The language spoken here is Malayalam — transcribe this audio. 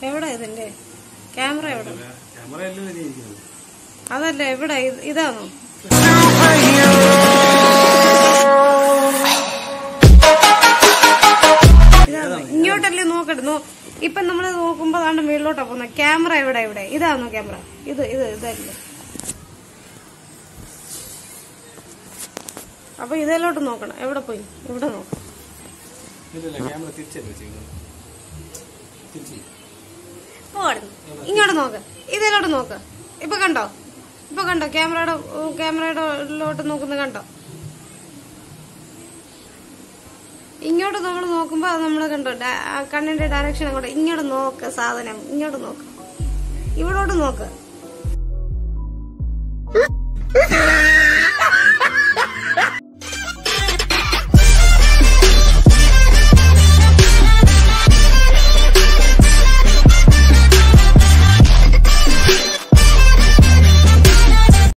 എവിടെ ഇതിന്റെ ക്യാമറ എവിടെ ക്യാമറ എല്ലാം തന്നെ ഇരിക്കുന്നത് അതല്ല എവിടെ ഇത്- ഇതാണോ ഇതാണോ? ഇങ്ങോട്ടല്ലേ നോക്കട്ടെ നോ ഇപ്പൊ നമ്മള് നോക്കുമ്പോ അതാണ്ട് മുകളിലോട്ടാ പോകുന്നത് ക്യാമറ എവിടെ ഇവിടെ ഇതാണോ ക്യാമറ ഇത് ഇത് ഇതല്ലേ അപ്പൊ ഇതിലോട്ട് നോക്കണം എവിടെ പോയി ഇവിടെ നോക്കണം ഇല്ലല്ല ക്യാമറ തിരിച്ചല്ലേ ചെയ്യുന്നത് തിരിച്ച് പോടുന്നു ഇങ്ങോട്ട് നോക്ക് ഇതിലോട്ട് നോക്ക് ഇപ്പൊ കണ്ടോ ഇപ്പൊ കണ്ടോ ക്യാമറയുടെ ക്യാമറയുടെ നോക്കുന്നത് കണ്ടോ ഇങ്ങോട്ട് നമ്മൾ നോക്കുമ്പോ അത് നമ്മൾ കണ്ടോ ഡ- ആ കണ്ണിന്റെ ഡയറക്ഷൻ അങ്ങോട്ട് ഇങ്ങോട്ട് നോക്ക് സാധനം ഇങ്ങോട്ട് നോക്ക് ഇവിടോട്ട് നോക്ക്